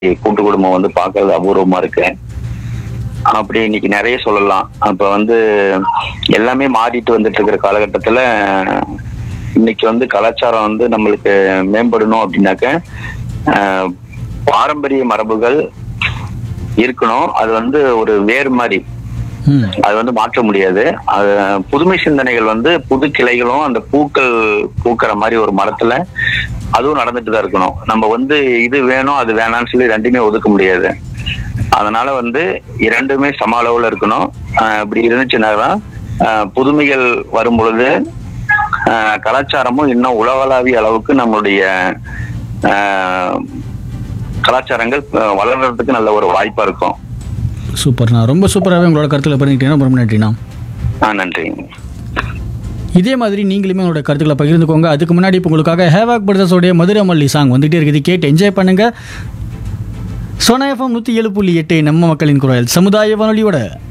கூட்டு குடும்பம் வந்து பார்க்கறது அபூர்வமா இருக்கு அப்படி இன்னைக்கு நிறைய சொல்லலாம் அப்ப வந்து எல்லாமே மாறிட்டு வந்துட்டு இருக்கிற காலகட்டத்துல இன்னைக்கு வந்து கலாச்சாரம் வந்து நம்மளுக்கு மேம்படணும் அப்படின்னாக்க ஆஹ், பாரம்பரிய மரபுகள் இருக்கணும் அது வந்து ஒரு வேர் மாதிரி ம் அது வந்து மாற்ற முடியாது அது புதுமை சிந்தனைகள் வந்து புது கிளைகளும் அந்த பூக்கள் பூக்கிற மாதிரி ஒரு மரத்துல அதுவும் நடந்துட்டு தான் இருக்கணும் நம்ம வந்து இது வேணும் அது வேணாம்னு சொல்லி ரெண்டுமே ஒதுக்க முடியாது அதனால வந்து இரண்டுமே சம அளவுல இருக்கணும் ஆஹ் இப்படி இருந்துச்சுன்னா தான், ஆஹ் புதுமைகள் வரும் பொழுது ஆஹ் கலாச்சாரமும் இன்னும் உலகளாவிய அளவுக்கு நம்மளுடைய ஆஹ் கலாச்சாரங்கள் ஆஹ் வளர்றதுக்கு நல்ல ஒரு வாய்ப்பா இருக்கும் சூப்பர்ண்ணா ரொம்ப சூப்பராகவே உங்களோட கருத்துக்களை பண்ணிக்கிட்டீங்கன்னா ரொம்ப நன்றிண்ணா ஆ நன்றி இதே மாதிரி நீங்களுமே உங்களோட கருத்துக்களை பகிர்ந்துக்கோங்க அதுக்கு முன்னாடி இப்போ உங்களுக்காக ஹேவாக் பிரதர்ஸோடைய மதுரை மல்லி சாங் வந்துகிட்டே இருக்குது கேட்டு என்ஜாய் பண்ணுங்க சோனா எஃப்எம் நூற்றி ஏழு புள்ளி எட்டு நம்ம மக்களின் குரல் சமுதாய வானொலியோட